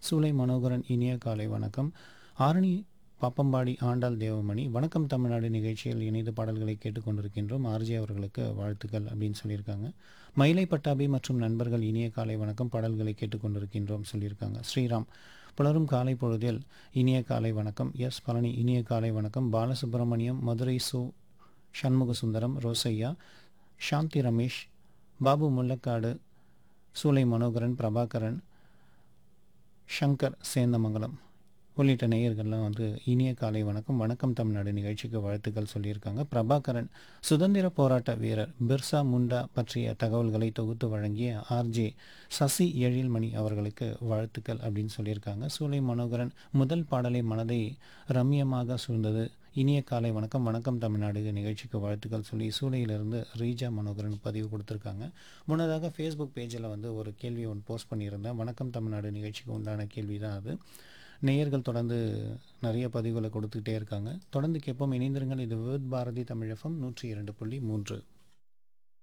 சூலை மனோகரன் இனிய காலை வணக்கம் ஆரணி பாப்பம்பாடி ஆண்டாள் தேவமணி வணக்கம் தமிழ்நாடு நிகழ்ச்சியில் இணைந்து பாடல்களை கேட்டுக்கொண்டிருக்கின்றோம் ஆர்ஜே அவர்களுக்கு வாழ்த்துக்கள் அப்படின்னு சொல்லியிருக்காங்க மயிலை பட்டாபி மற்றும் நண்பர்கள் இனிய காலை வணக்கம் பாடல்களை கேட்டுக்கொண்டிருக்கின்றோம் சொல்லியிருக்காங்க ஸ்ரீராம் புலரும் காலை பொழுதில் இனிய காலை வணக்கம் எஸ் பழனி இனிய காலை வணக்கம் பாலசுப்ரமணியம் மதுரை சு சண்முக சுந்தரம் ரோசையா சாந்தி ரமேஷ் பாபு முல்லக்காடு சூலை மனோகரன் பிரபாகரன் சங்கர் சேந்தமங்கலம் உள்ளிட்ட நேயர்கள்லாம் வந்து இனிய காலை வணக்கம் வணக்கம் தமிழ்நாடு நிகழ்ச்சிக்கு வாழ்த்துக்கள் சொல்லியிருக்காங்க பிரபாகரன் சுதந்திர போராட்ட வீரர் பிர்சா முண்டா பற்றிய தகவல்களை தொகுத்து வழங்கிய ஆர்ஜே சசி எழில்மணி அவர்களுக்கு வாழ்த்துக்கள் அப்படின்னு சொல்லியிருக்காங்க சூலை மனோகரன் முதல் பாடலை மனதை ரம்யமாக சூழ்ந்தது இனிய காலை வணக்கம் வணக்கம் தமிழ்நாடு நிகழ்ச்சிக்கு வாழ்த்துக்கள் சொல்லி சூளையிலிருந்து ரீஜா மனோகரன் பதிவு கொடுத்துருக்காங்க முன்னதாக ஃபேஸ்புக் பேஜில் வந்து ஒரு கேள்வி ஒன்று போஸ்ட் பண்ணியிருந்தேன் வணக்கம் தமிழ்நாடு நிகழ்ச்சிக்கு உண்டான கேள்வி தான் அது நேயர்கள் தொடர்ந்து நிறைய பதிவுகளை கொடுத்துக்கிட்டே இருக்காங்க தொடர்ந்து கேட்போம் இணைந்திருங்கள் இது விவித் பாரதி தமிழ் எஃப்எம் நூற்றி இரண்டு புள்ளி மூன்று